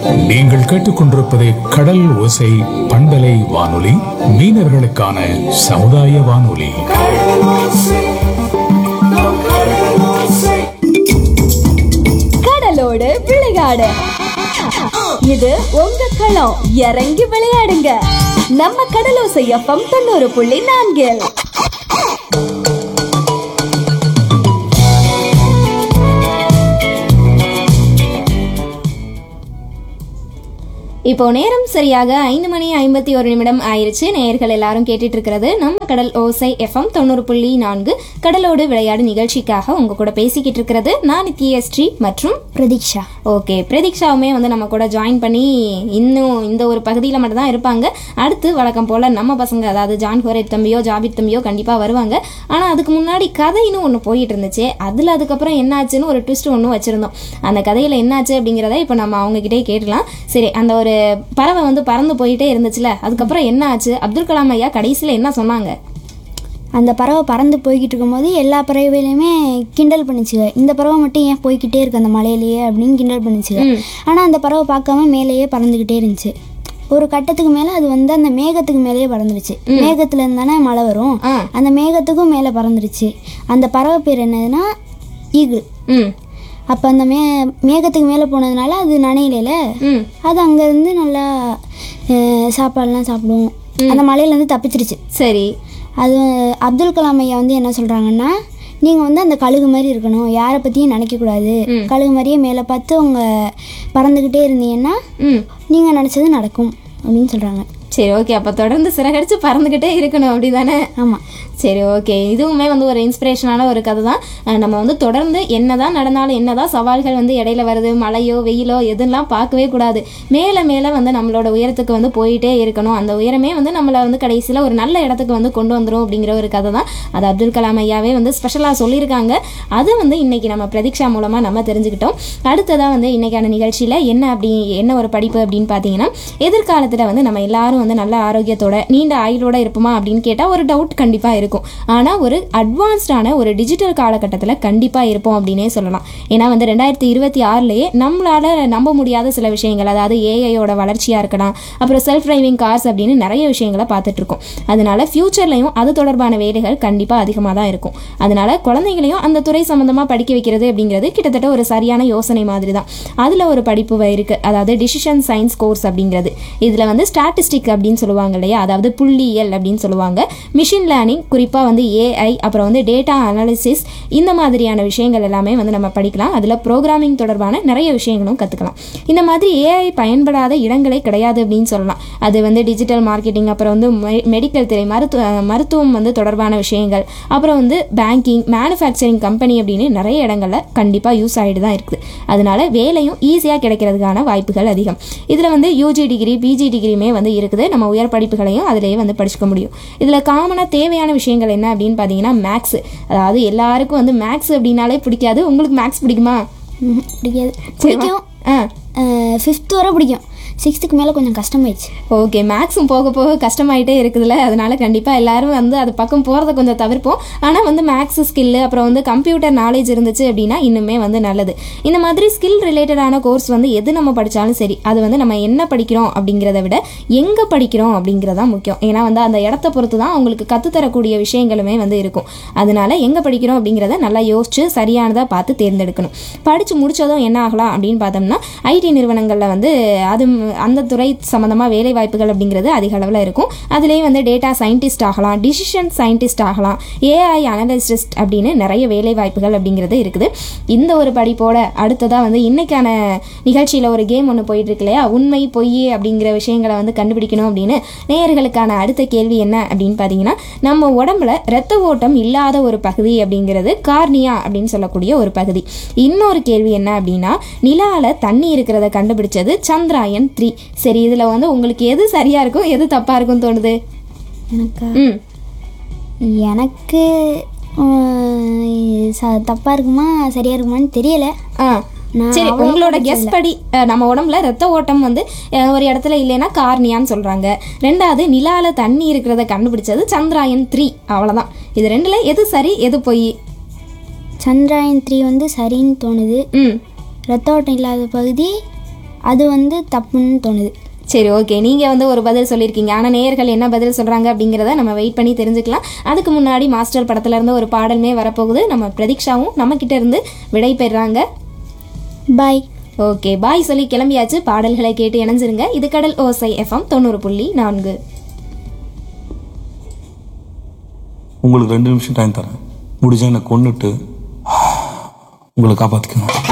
நீங்கள் கேட்டுக்கொண்டிருப்பது கடல் ஓசை பண்பலை வானொலி மீனவர்களுக்கான சமுதாய வானொலி கடலோடு விளையாடு இது உங்க களம் இறங்கி விளையாடுங்க நம்ம கடலோசை எஃப்எம் தொண்ணூறு புள்ளி நான்கில் இப்போ நேரம் சரியாக ஐந்து மணி ஐம்பத்தி ஒரு நிமிடம் ஆயிருச்சு நேயர்கள் எல்லாரும் கேட்டுட்டு இருக்கிறது நம்ம கடல் ஓசை எஃப்எம் தொண்ணூறு புள்ளி நான்கு கடலோடு விளையாடு நிகழ்ச்சிக்காக உங்க கூட பேசிக்கிட்டு இருக்கிறது நான் நித்யஸ்ரீ மற்றும் பிரதீக்ஷா ஓகே பிரதீக்ஷாவுமே வந்து நம்ம கூட ஜாயின் பண்ணி இன்னும் இந்த ஒரு பகுதியில் மட்டும் தான் இருப்பாங்க அடுத்து வழக்கம் போல் நம்ம பசங்க அதாவது ஜான் ஹோரேட் தம்பியோ ஜாபித் தம்பியோ கண்டிப்பாக வருவாங்க ஆனால் அதுக்கு முன்னாடி கதைன்னு ஒன்று போயிட்டு இருந்துச்சு அதில் அதுக்கப்புறம் என்னாச்சுன்னு ஒரு ட்விஸ்ட் ஒன்று வச்சுருந்தோம் அந்த கதையில் என்னாச்சு அப்படிங்கிறத இப்போ நம்ம அவங்ககிட்டே கேட்டலாம் சரி அந்த ஒரு பறவை வந்து பறந்து போயிட்டே இருந்துச்சுல அதுக்கப்புறம் என்ன ஆச்சு அப்துல் கலாம் ஐயா கடைசியில் என்ன சொன்னாங்க அந்த பறவை பறந்து போய்கிட்டு இருக்கும்போது எல்லா பறவைகளையுமே கிண்டல் பண்ணிச்சுங்க இந்த பறவை மட்டும் ஏன் போய்கிட்டே இருக்கு அந்த மலையிலேயே அப்படின்னு கிண்டல் பண்ணிச்சுங்க ஆனால் அந்த பறவை பார்க்காம மேலேயே பறந்துக்கிட்டே இருந்துச்சு ஒரு கட்டத்துக்கு மேலே அது வந்து அந்த மேகத்துக்கு மேலேயே பறந்துருச்சு மேகத்துல இருந்து தானே மழை வரும் ஆ. அந்த மேகத்துக்கும் மேலே பறந்துருச்சு அந்த பறவை பேர் என்னதுன்னா ஈகிள் ம் அப்போ அந்த மே மேகத்துக்கு மேலே போனதுனால அது நனையில ம் அது அங்கேருந்து நல்லா அஹ், சாப்பாடுலாம் சாப்பிடும் அந்த மலையிலேருந்து தப்பிச்சிருச்சு சரி அது அப்துல் கலாம் ஐயா வந்து என்ன சொல்கிறாங்கன்னா நீங்கள் வந்து அந்த கழுகு மாதிரி இருக்கணும் யாரை பற்றியும் நினைக்கக்கூடாது கழுகு மாதிரியே மேலே பார்த்து அவங்க பறந்துக்கிட்டே இருந்தீங்கன்னா ம் நீங்கள் நினச்சது நடக்கும் அப்படின்னு சொல்கிறாங்க சரி ஓகே அப்போ தொடர்ந்து சிறகடிச்சு பறந்துக்கிட்டே இருக்கணும் அப்படி தானே ஆமாம் சரி ஓகே இதுவுமே வந்து ஒரு இன்ஸ்பிரேஷனான ஒரு கதை தான் அஹ் நம்ம வந்து தொடர்ந்து என்னதான் நடந்தாலும் என்னதான் சவால்கள் வந்து இடையில வருது மழையோ வெயிலோ எதெல்லாம் பார்க்கவே கூடாது மேலே மேலே வந்து நம்மளோட உயரத்துக்கு வந்து போயிட்டே இருக்கணும் அந்த உயரமே வந்து நம்மளை வந்து கடைசியில் ஒரு நல்ல இடத்துக்கு வந்து கொண்டு வந்துரும் அப்படிங்கிற ஒரு கதை தான் அது அப்துல் கலாம் ஐயாவே வந்து ஸ்பெஷலாக சொல்லியிருக்காங்க அது வந்து இன்னைக்கு நம்ம பிரதீக்ஷா மூலமாக நம்ம தெரிஞ்சுக்கிட்டோம் அடுத்ததாக வந்து இன்னைக்கான நிகழ்ச்சியில் என்ன அப்படி என்ன ஒரு படிப்பு அப்படின்னு பார்த்தீங்கன்னா எதிர்காலத்தில் வந்து நம்ம எல்லாரும் வந்து நல்ல ஆரோக்கியத்தோட நீண்ட ஆயுளோட இருப்போமா அப்படின்னு கேட்டால் ஒரு டவுட் கண்டிப்பாக இருக்கும் ஆனால் ஒரு அட்வான்ஸ்டான ஒரு டிஜிட்டல் காலகட்டத்தில் கண்டிப்பாக இருப்போம் அப்படின்னே சொல்லலாம் ஏன்னா வந்து ரெண்டாயிரத்தி இருபத்தி ஆறுலேயே நம்மளால நம்ப முடியாத சில விஷயங்கள் அதாவது ஏஐயோட வளர்ச்சியாக இருக்கலாம் அப்புறம் செல்ஃப் டிரைவிங் கார்ஸ் அப்படின்னு நிறைய விஷயங்களை பார்த்துட்டு இருக்கோம் அதனால ஃபியூச்சர்லையும் அது தொடர்பான வேலைகள் கண்டிப்பாக அதிகமாக தான் இருக்கும் அதனால குழந்தைங்களையும் அந்த துறை சம்மந்தமாக படிக்க வைக்கிறது அப்படிங்கிறது கிட்டத்தட்ட ஒரு சரியான யோசனை மாதிரி தான் அதில் ஒரு படிப்பு இருக்கு அதாவது டிசிஷன் சயின்ஸ் கோர்ஸ் அப்படிங்கிறது இதில் வந்து ஸ்டாட்டிஸ்டிக் அப்படின்னு சொல்லுவாங்க இல்லையா அதாவது புள்ளியியல் அப்படின்னு சொல்லுவாங்க மிஷின் லேர்னிங் குறிப்பாக வந்து ஏஐ அப்புறம் வந்து டேட்டா அனாலிசிஸ் இந்த மாதிரியான விஷயங்கள் எல்லாமே வந்து நம்ம படிக்கலாம் அதில் ப்ரோக்ராமிங் தொடர்பான நிறைய விஷயங்களும் கற்றுக்கலாம் இந்த மாதிரி ஏஐ பயன்படாத இடங்களே கிடையாது அப்படின்னு சொல்லலாம் அது வந்து டிஜிட்டல் மார்க்கெட்டிங் அப்புறம் வந்து மெடிக்கல் துறை மருத்துவ மருத்துவம் வந்து தொடர்பான விஷயங்கள் அப்புறம் வந்து பேங்கிங் மேனுஃபேக்சரிங் கம்பெனி அப்படின்னு நிறைய இடங்கள்ல கண்டிப்பாக யூஸ் ஆகிட்டு தான் இருக்குது அதனால வேலையும் ஈஸியாக கிடைக்கிறதுக்கான வாய்ப்புகள் அதிகம் இதில் வந்து யூஜி டிகிரி பிஜி டிகிரியுமே வந்து இருக்குது நம்ம உயர் படிப்புகளையும் அதிலேயே வந்து படிச்சுக்க முடியும் இதில் காமனாக தேவையான விஷயங்கள் என்ன அப்படின்னு பார்த்தீங்கன்னா மேக்ஸ் அதாவது எல்லாருக்கும் வந்து மேக்ஸ் அப்படின்னாலே பிடிக்காது உங்களுக்கு மேக்ஸ் பிடிக்குமா ம்ஹும், பிடிக்காது பிடிக்கும் ஆ ஃபிஃப்த் வரை பிடிக்கும் சிக்ஸ்த்துக்கு மேலே கொஞ்சம் கஷ்டமாயிடுச்சு ஓகே மேக்ஸும் போக போக கஷ்டமாயிட்டே இருக்குதுல்ல அதனால கண்டிப்பாக எல்லாரும் வந்து அது பக்கம் போகிறத கொஞ்சம் தவிர்ப்போம் ஆனால் வந்து மேக்ஸ் ஸ்கில்லு அப்புறம் வந்து கம்ப்யூட்டர் நாலேஜ் இருந்துச்சு அப்படின்னா இன்னுமே வந்து நல்லது இந்த மாதிரி ஸ்கில் ரிலேட்டடான கோர்ஸ் வந்து எது நம்ம படித்தாலும் சரி அது வந்து நம்ம என்ன படிக்கிறோம் அப்படிங்கிறத விட எங்கே படிக்கிறோம் அப்படிங்கிறது தான் முக்கியம் ஏன்னா வந்து அந்த இடத்த பொறுத்து தான் அவங்களுக்கு கற்றுத்தரக்கூடிய விஷயங்களுமே வந்து இருக்கும் அதனால எங்கே படிக்கிறோம் அப்படிங்கிறத நல்லா யோசிச்சு சரியானதாக பார்த்து தேர்ந்தெடுக்கணும் படித்து முடிச்சதும் என்ன ஆகலாம் அப்படின்னு பார்த்தோம்னா ஐடி நிறுவனங்களில் வந்து அது அந்த துறை சம்மந்தமாக வேலை வாய்ப்புகள் அப்படிங்கிறது அதிக அளவில் இருக்கும் அதுலேயே வந்து டேட்டா சயின்டிஸ்ட் ஆகலாம் டிசிஷன் சயின்டிஸ்ட் ஆகலாம் ஏஐ அனலிஸ்டிஸ்ட் அப்படின்னு நிறைய வேலை வாய்ப்புகள் அப்படிங்கிறது இருக்குது இந்த ஒரு படிப்போட அடுத்ததாக வந்து இன்னைக்கான நிகழ்ச்சியில் ஒரு கேம் ஒன்று போயிட்டு இருக்கு இல்லையா உண்மை பொய் அப்படிங்கிற விஷயங்களை வந்து கண்டுபிடிக்கணும் அப்படின்னு நேயர்களுக்கான அடுத்த கேள்வி என்ன அப்படின்னு பார்த்தீங்கன்னா நம்ம உடம்புல ரத்த ஓட்டம் இல்லாத ஒரு பகுதி அப்படிங்கிறது கார்னியா அப்படின்னு சொல்லக்கூடிய ஒரு பகுதி இன்னொரு கேள்வி என்ன அப்படின்னா நிலால தண்ணி இருக்கிறத கண்டுபிடிச்சது சந்திராயன் த்ரீ சரி இதில் வந்து உங்களுக்கு எது சரியா இருக்கும் எது தப்பா இருக்கும்னு தோணுது எனக்கு ம் எனக்கு உம், ச- தப்பா இருக்குமா சரியா இருக்குமான்னு தெரியல ஆ நான் சரி அவ்வளவா உங்களோட கெஸ் படி அஹ், நம்ம உடம்புல ரத்த ஓட்டம் வந்து அஹ், ஒரு இடத்துல இல்லைன்னா கார்னியான்னு சொல்றாங்க ரெண்டாவது நிலால தண்ணி இருக்கிறத கண்டுபிடிச்சது சந்திராயன் த்ரீ அவ்வளவுதான் இது ரெண்டுல எது சரி எது பொய் சந்திராயன் த்ரீ வந்து சரின்னு தோணுது ம் ரத்த ஓட்டம் இல்லாத பகுதி அது வந்து தப்புன்னு தோணுது சரி ஓகே நீங்கள் வந்து ஒரு பதில் சொல்லியிருக்கீங்க ஆனால் நேயர்கள் என்ன பதில் சொல்கிறாங்க அப்படிங்கிறத நம்ம வெயிட் பண்ணி தெரிஞ்சுக்கலாம் அதுக்கு முன்னாடி மாஸ்டர் படத்துல இருந்து ஒரு பாடலுமே வரப்போகுது நம்ம பிரதீக்ஷாவும் நம்ம கிட்ட இருந்து விடை பெறுறாங்க பாய் ஓகே பாய் சொல்லி கிளம்பியாச்சு பாடல்களை கேட்டு இணைஞ்சிருங்க இது கடல் ஓசை எஃப்எம் தொண்ணூறு புள்ளி நான்கு உங்களுக்கு ரெண்டு நிமிஷம் டைம் தரேன் முடிஞ்சா என்னை கொன்னுட்டு உங்களை காப்பாற்றிக்கணும்